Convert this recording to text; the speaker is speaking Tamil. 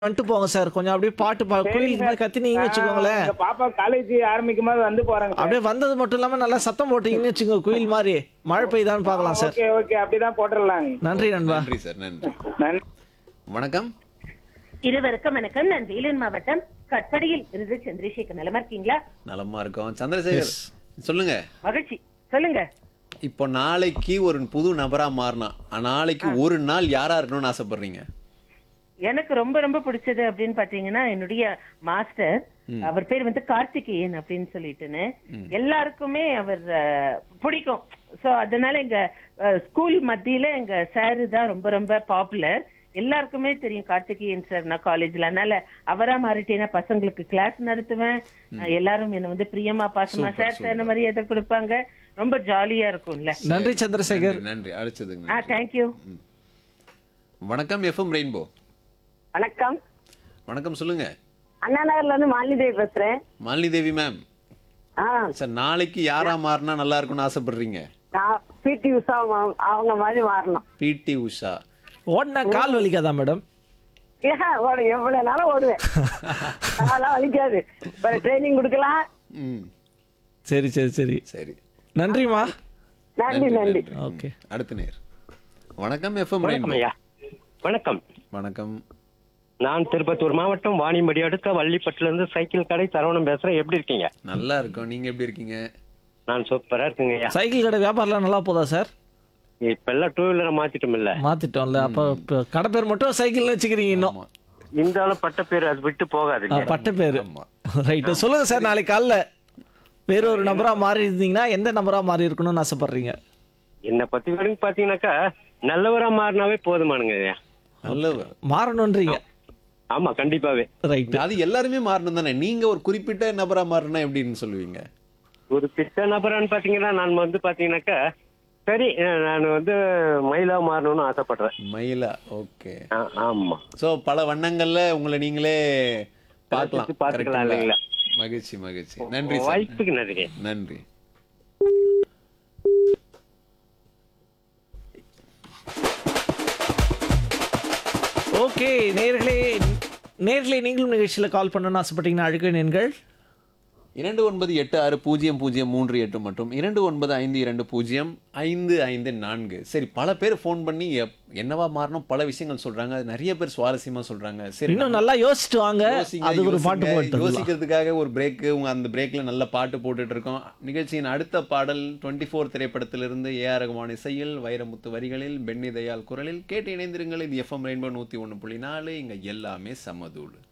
வந்துட்டு போங்க சார் கொஞ்சம் அப்படியே பாட்டு பா கோயிலுக்கு மாதிரி கத்தினீங்கன்னு வச்சுக்கோங்களேன் எங்க பாப்பா காலேஜ் ஆரம்பிக்கும் போது வந்து போறாங்க சார் அப்படியே வந்தது மட்டும் இல்லாம நல்லா சத்தம் போட்டீங்கன்னு வச்சுக்கோங்க குயில் மாதிரி மழை பெய்தான்னு பார்க்கலாம் சார் ஓகே ஓகே அப்படிதான் போட்டுடலாங்க நன்றி நண்பா நன்றி சார் நன்றி நன்றி வணக்கம் இருவருக்கும் வணக்கம் நான் வேலூர் மாவட்டம் கட்படியில் இருந்து சந்திரசேகர் நலமா இருக்கீங்களா நலமா இருக்கோம் சந்திரசேகர் சொல்லுங்க மகிழ்ச்சி சொல்லுங்க இப்போ நாளைக்கு ஒரு புது நபரா மாறினா நாளைக்கு ஒரு நாள் யாரா இருக்கணும்னு ஆசைப்படுறீங்க எனக்கு ரொம்ப ரொம்ப பிடிச்சது அப்படின்னு பாத்தீங்கன்னா என்னுடைய மாஸ்டர் அவர் பேர் வந்து கார்த்திகேயன் அப்படின்னு சொல்லிட்டுன்னு எல்லாருக்குமே அவர் அஹ், பிடிக்கும் சோ அதனால எங்க ஸ்கூல் மத்தியில எங்க சாரு தான் ரொம்ப ரொம்ப பாப்புலர் எல்லாருக்குமே தெரியும் கார்த்திகேயன் சார் நான் காலேஜ்ல அதனால அவரா மாறிட்டேன்னா பசங்களுக்கு கிளாஸ் நடத்துவேன் அஹ், எல்லாரும் என்ன வந்து பிரியமா பாசமா சார் சார் மாதிரி எதை கொடுப்பாங்க ரொம்ப ஜாலியா இருக்கும்ல நன்றி சந்திரசேகர் நன்றி, நன்றி அழைச்சதுங்க ஆ தேங்க்யூ வணக்கம் எஃப்எம் ரெயின்போ வணக்கம் வணக்கம் சொல்லுங்க அண்ணா நகர்ல இருந்து மாலிதேவி பேசுறேன் மாலினி தேவி மேம் ஆ சார் நாளைக்கு யாரா மாறினா நல்லா இருக்கும்னு ஆசைப்படுறீங்க நான் பிடி உஷா மா- அவங்க மாதிரி மாறணும் பிடி உஷா ஓடினா கால் வலிக்காதா மேடம் ஏன் ஓடு எவ்வளவு நாளும் ஓடுவேன் அதெல்லாம் வலிக்காது ட்ரைனிங் கொடுக்கலாம் ம் சரி சரி சரி சரி நன்றிம்மா நன்றி நன்றி ஓகே அடுத்த நேர் வணக்கம் எஃப்எம் வணக்கம் ரெயின்போ ஐயா வணக்கம் வணக்கம் நான் திருப்பத்தூர் மாவட்டம் வாணியம்படி அடுத்த வள்ளிப்பட்டுல இருந்து சைக்கிள் கடை சரவணம் பேசுறேன் எப்படி இருக்கீங்க நல்லா இருக்கோம் நீங்க எப்படி இருக்கீங்க நான் சூப்பரா இருக்குங்க ஐயா சைக்கிள் கடை வியாபாரம்லாம் நல்லா போதா சார் இப்ப எல்லாம் டூ வீலரை மாத்திட்டோம் இல்ல மாத்திட்டோம்ல அப்ப இப்ப கடை பேர் மட்டும் சைக்கிள் வச்சுக்கிறீங்க இன்னும் ஆமா இந்த ஆளு பட்ட பேர் அது விட்டு ஆ, போகாதுங்க பட்ட பேரு ஆமா ரைட்டு சொல்லுங்க சார் நாளைக்கு காலைல வேற ஒரு நபரா மாறி இருந்தீங்கன்னா எந்த நபரா மாறி இருக்கணும்னு ஆசைப்படுறீங்க என்னை பத்தி வரைக்கும் பாத்தீங்கன்னாக்கா நல்லவரா மாறினாவே போதுமானுங்க ஐயா நல்லவர் மாறணுன்றீங்க ஆமா கண்டிப்பாவே ரைட்டு அது எல்லாருமே மாறணும் தானே நீங்க ஒரு குறிப்பிட்ட நபரா மாறினா எப்படின்னு சொல்லுவீங்க ஒரு பித்த நபரான்னு பாத்தீங்கன்னா நான் வந்து பாத்தீங்கன்னாக்கா சரி நான் வந்து மயிலா மாறணும்னு ஆசைப்படுறேன் மயிலா ஓகே ஆ, ஆமா சோ பல வண்ணங்கள்ல உங்களை நீங்களே பார்க்கலாம் ரசிச்சு பார்த்துக்கலாம் correct இல்லைங்களா? ங்களா? மகிழ்ச்சி மகிழ்ச்சி நன்றி சார் வாய்ப்புக்கு நன்றி நன்றி ஓகே நேர்களே நேர்களே நீங்களும் நிகழ்ச்சியில் கால் பண்ணணும்னு ஆசைப்பட்டீங்கன்னா அழுக எண்கள் இரண்டு ஒன்பது எட்டு ஆறு பூஜ்ஜியம் பூஜ்ஜியம் மூன்று எட்டு மற்றும் இரண்டு ஒன்பது ஐந்து இரண்டு பூஜ்ஜியம் ஐந்து ஐந்து நான்கு சரி பல பேர் ஃபோன் பண்ணி எப்- என்னவா மாறணும் பல விஷயங்கள் சொல்றாங்க அது நிறைய பேர் சுவாரஸ்யமா சொல்றாங்க சரி இன்னும் நல்லா யோசிச்சுட்டு வாங்க யோசிங்க, அது ஒரு பாட்டு யோசிங்க. போட்டு யோசிக்கிறதுக்காக ஒரு பிரேக் உங்க அந்த பிரேக்ல நல்ல பாட்டு போட்டுட்டு இருக்கோம் நிகழ்ச்சியின் அடுத்த பாடல் டுவெண்ட்டி ஃபோர் திரைப்படத்திலிருந்து ஏ ஆர் ரகுமான் இசையில் வைரமுத்து வரிகளில் பென்னி தயாள் குரலில் கேட்டு இணைந்திருங்கள் இது எஃப்எம் ரெயின்போ நூத்தி ஒன்று புள்ளி நாலு இங்க எல்லாமே சமதூள்